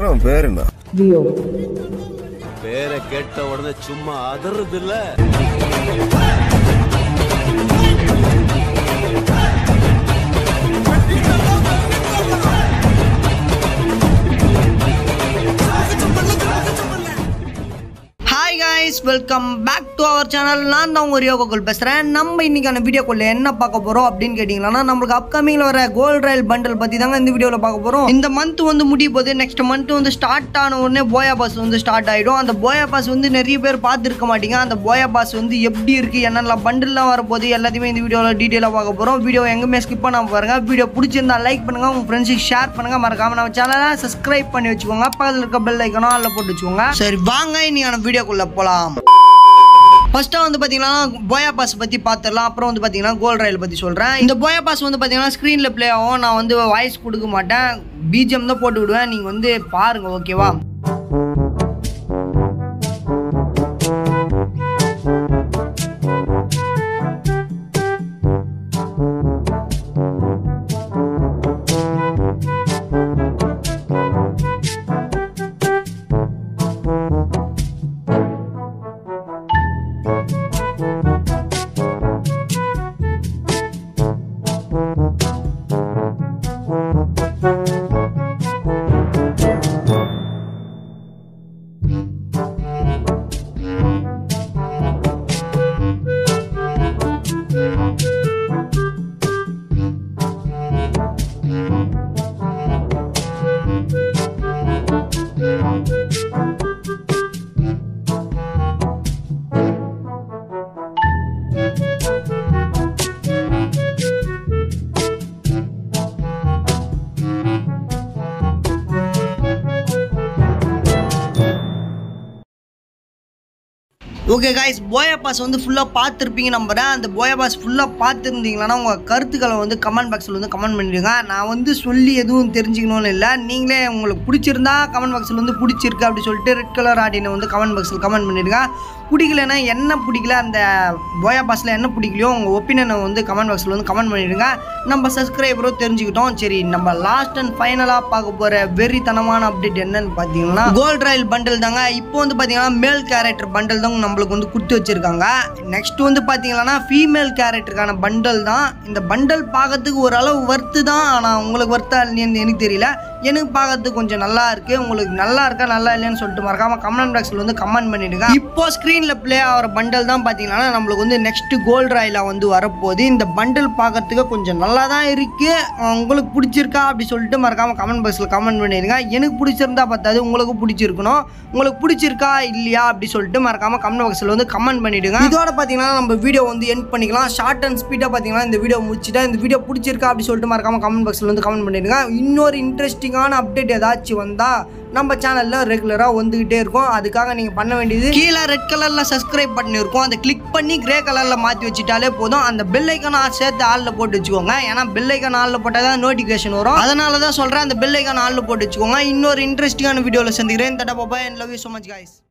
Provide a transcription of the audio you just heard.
உன் பேர் என்ன ரியோ பேரை கேட்ட உடனே சும்மா அதறது இல்ல hi guys welcome back to our channel நான் தான் உங்கள் யோகோகுல் பேசுகிறேன் நம்ம இன்னைக்கான வீடியோக்குள்ள என்ன பார்க்க போகிறோம் அப்படின்னு கேட்டிங்கன்னா நம்மளுக்கு அப்கமிங்கில் வர கோல்ட் ரயில் பண்டல் பற்றி தாங்க இந்த வீடியோவில் பார்க்க போகிறோம் இந்த மந்த் வந்து முடிய போகுது நெக்ஸ்ட் மந்த் வந்து ஸ்டார்ட் ஆன உடனே போயா பாஸ் வந்து ஸ்டார்ட் ஆகிடும் அந்த போயா பாஸ் வந்து நிறைய பேர் பார்த்துருக்க மாட்டீங்க அந்த போயா பாஸ் வந்து எப்படி இருக்குது என்னெல்லாம் பண்டில்லாம் வரப்போகுது எல்லாத்தையுமே இந்த வீடியோவில் டீட்டெயிலாக பார்க்க போகிறோம் வீடியோ எங்கேயுமே ஸ்கிப் பண்ணாம பாருங்க வீடியோ பிடிச்சிருந்தா லைக் பண்ணுங்கள் உங்கள் ஃப்ரெண்ட்ஸுக்கு ஷேர் பண்ணுங்கள் மறக்காம நம்ம சேனலை சப்ஸ்கிரைப் பண்ணி வச்சுக்கோங்க பக்கத்தில் இருக்க பெல் ஐக்கனும் அதில் போட்டு வச்சுக்கோங்க சரி வாங்க இன்னைக்கான வீடியோக்குள்ளே போகலாம் ஃபர்ஸ்ட்டாக வந்து பார்த்தீங்கன்னா போயா பாஸ் பற்றி பார்த்துடலாம் அப்புறம் வந்து பார்த்தீங்கன்னா கோல்ட் ரயில் பற்றி சொல்கிறேன் இந்த போயா பாஸ் வந்து பார்த்தீங்கன்னா ஸ்க்ரீனில் ப்ளே ஆகும் நான் வந்து வாய்ஸ் கொடுக்க மாட்டேன் பிஜிஎம் தான் போட்டு விடுவேன் நீங்கள் வந்து பாருங்கள் ஓகேவா ஓகே காய்ஸ் போயா பாஸ் வந்து ஃபுல்லாக பார்த்துருப்பீங்க நம்புறேன் அந்த போயா பாஸ் ஃபுல்லாக பார்த்துருந்தீங்கன்னா உங்கள் கருத்துக்களை வந்து கமெண்ட் பாக்ஸில் வந்து கமெண்ட் பண்ணிடுங்க நான் வந்து சொல்லி எதுவும் தெரிஞ்சுக்கணும்னு இல்லை நீங்களே உங்களுக்கு பிடிச்சிருந்தா கமெண்ட் பாக்ஸில் வந்து பிடிச்சிருக்கு அப்படி சொல்லிட்டு ரெட் கலர் ஆடினை வந்து கமெண்ட் பாக்ஸில் கமெண்ட் பண்ணிடுங்க பிடிக்கலன்னா என்ன பிடிக்கல அந்த போயா பாஸில் என்ன பிடிக்கலையோ உங்கள் ஒப்பீனியனை வந்து கமெண்ட் பாக்ஸில் வந்து கமெண்ட் பண்ணிடுங்க நம்ம சப்ஸ்கிரைபரும் தெரிஞ்சுக்கிட்டோம் சரி நம்ம லாஸ்ட் அண்ட் ஃபைனலாக பார்க்க போகிற வெறித்தனமான அப்டேட் என்னன்னு பார்த்தீங்கன்னா கோல்ட் ரயில் பண்டில் தாங்க இப்போ வந்து பார்த்தீங்கன்னா மேல் கேரக்டர் பண்டில் தான் நம்மளுக்கு வந்து கொடுத்து வச்சிருக்காங்க நெக்ஸ்ட் வந்து பார்த்தீங்கன்னா ஃபீமேல் கேரக்டருக்கான பண்டல் தான் இந்த பண்டல் பார்க்கறதுக்கு ஓரளவு ஒர்த்து தான் ஆனால் உங்களுக்கு ஒர்த்தா இல்லையான்னு எனக்கு தெரியல எனக்கு பார்க்கறதுக்கு கொஞ்சம் நல்லா இருக்கு உங்களுக்கு நல்லா இருக்கா நல்லா இல்லையான்னு சொல்லிட்டு மறக்காம கமெண்ட் பாக்ஸில் வந்து கமெண்ட் பண்ணிடுங்க இப்போ ஸ்க்ரீனில் ப்ளே ஆகிற பண்டல் தான் பார்த்தீங்கன்னா நம்மளுக்கு வந்து நெக்ஸ்ட் கோல்ட் ராயில வந்து வரப்போகுது இந்த பண்டல் பார்க்கறதுக்கு கொஞ்சம் நல்லா தான் இருக்கு அஹ் உங்களுக்கு பிடிச்சிருக்கா அப்படி சொல்லிட்டு மறக்காம கமெண்ட் பாக்ஸில் கமெண்ட் பண்ணிடுங்க எனக்கு பிடிச்சிருந்தா பார்த்தாது உங்களுக்கு பிடிச்சிருக்கணும் உங்களுக்கு பிடிச்சிருக்கா இல்லையா அப்படி சொல்லிட்டு மறக்காம கமெண்ட் பாக்ஸில் வந்து கமெண்ட் பண்ணிடுங்க இதோட பார்த்தீங்கன்னா நம்ம வீடியோ வந்து எண்ட் பண்ணிக்கலாம் ஷார்ட் அண்ட் ஸ்பீடாக பார்த்தீங்கன்னா இந்த வீடியோ முடிச்சுட்டா இந்த வீடியோ பிடிச்சிருக்கா அப்படி சொல்லிட்டு மறக்காம கமெண்ட் பாக்ஸில் வந்து கமெண்ட் பண்ணிடுங்க இன்னொரு இன்ட்ரெஸ்டிங்கான அப்டேட் ஏதாச்சும் வந்தால் நம்ம சேனலில் ரெகுலராக வந்துக்கிட்டே இருக்கும் அதுக்காக நீங்கள் பண்ண வேண்டியது கீழே ரெட் கலரில் சப்ஸ்கிரைப் பண்ணியிருக்கோம் அதை கிளிக் பண்ணி கிரே கலரில் மாற்றி வச்சுட்டாலே போதும் அந்த பெல் ஐக்கான சேர்த்து ஆளில் போட்டு வச்சுக்கோங்க ஏன்னா பெல் ஐக்கான ஆளில் போட்டால் தான் நோட்டிஃபிகேஷன் வரும் அதனால தான் சொல்கிறேன் அந்த பெல் ஐக்கான ஆளில் போட்டு வச்சுக்கோங்க இன்னொரு இன்ட்ரெஸ்டிங்கான வீடியோவில் சந்திக்கிறேன் தட்டா பாபா and love you so much guys